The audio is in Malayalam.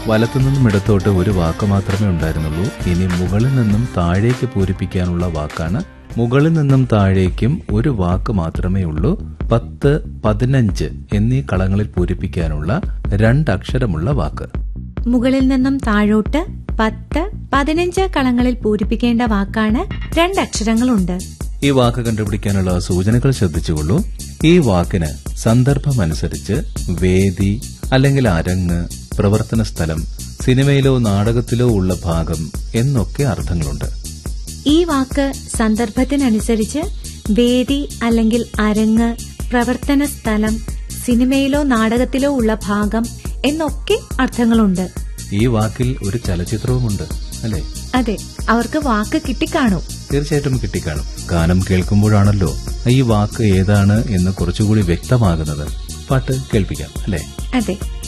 വലത്തുനിന്നും ഇടത്തോട്ട് ഒരു വാക്ക് മാത്രമേ ഉണ്ടായിരുന്നുള്ളൂ ഇനി മുകളിൽ നിന്നും താഴേക്ക് പൂരിപ്പിക്കാനുള്ള വാക്കാണ് മുകളിൽ നിന്നും താഴേക്കും ഒരു വാക്ക് മാത്രമേ ഉള്ളൂ പത്ത് പതിനഞ്ച് എന്നീ കളങ്ങളിൽ പൂരിപ്പിക്കാനുള്ള രണ്ടക്ഷരമുള്ള വാക്ക് മുകളിൽ നിന്നും താഴോട്ട് പത്ത് പതിനഞ്ച് കളങ്ങളിൽ പൂരിപ്പിക്കേണ്ട വാക്കാണ് രണ്ടക്ഷരങ്ങളുണ്ട് ഈ വാക്ക് കണ്ടുപിടിക്കാനുള്ള സൂചനകൾ ശ്രദ്ധിച്ചുകൊള്ളൂ ഈ വാക്കിന് സന്ദർഭമനുസരിച്ച് വേദി അല്ലെങ്കിൽ അരങ്ങ് പ്രവർത്തന സ്ഥലം സിനിമയിലോ നാടകത്തിലോ ഉള്ള ഭാഗം എന്നൊക്കെ അർത്ഥങ്ങളുണ്ട് ഈ വാക്ക് സന്ദർഭത്തിനനുസരിച്ച് വേദി അല്ലെങ്കിൽ അരങ്ങ് പ്രവർത്തന സ്ഥലം സിനിമയിലോ നാടകത്തിലോ ഉള്ള ഭാഗം എന്നൊക്കെ അർത്ഥങ്ങളുണ്ട് ഈ വാക്കിൽ ഒരു ചലച്ചിത്രവുമുണ്ട് അല്ലേ അതെ അവർക്ക് വാക്ക് കിട്ടിക്കാണൂ തീർച്ചയായിട്ടും കിട്ടിക്കാണും ഗാനം കേൾക്കുമ്പോഴാണല്ലോ ഈ വാക്ക് ഏതാണ് എന്ന് കുറച്ചുകൂടി വ്യക്തമാകുന്നത് പാട്ട് കേൾപ്പിക്കാം അല്ലേ അതെ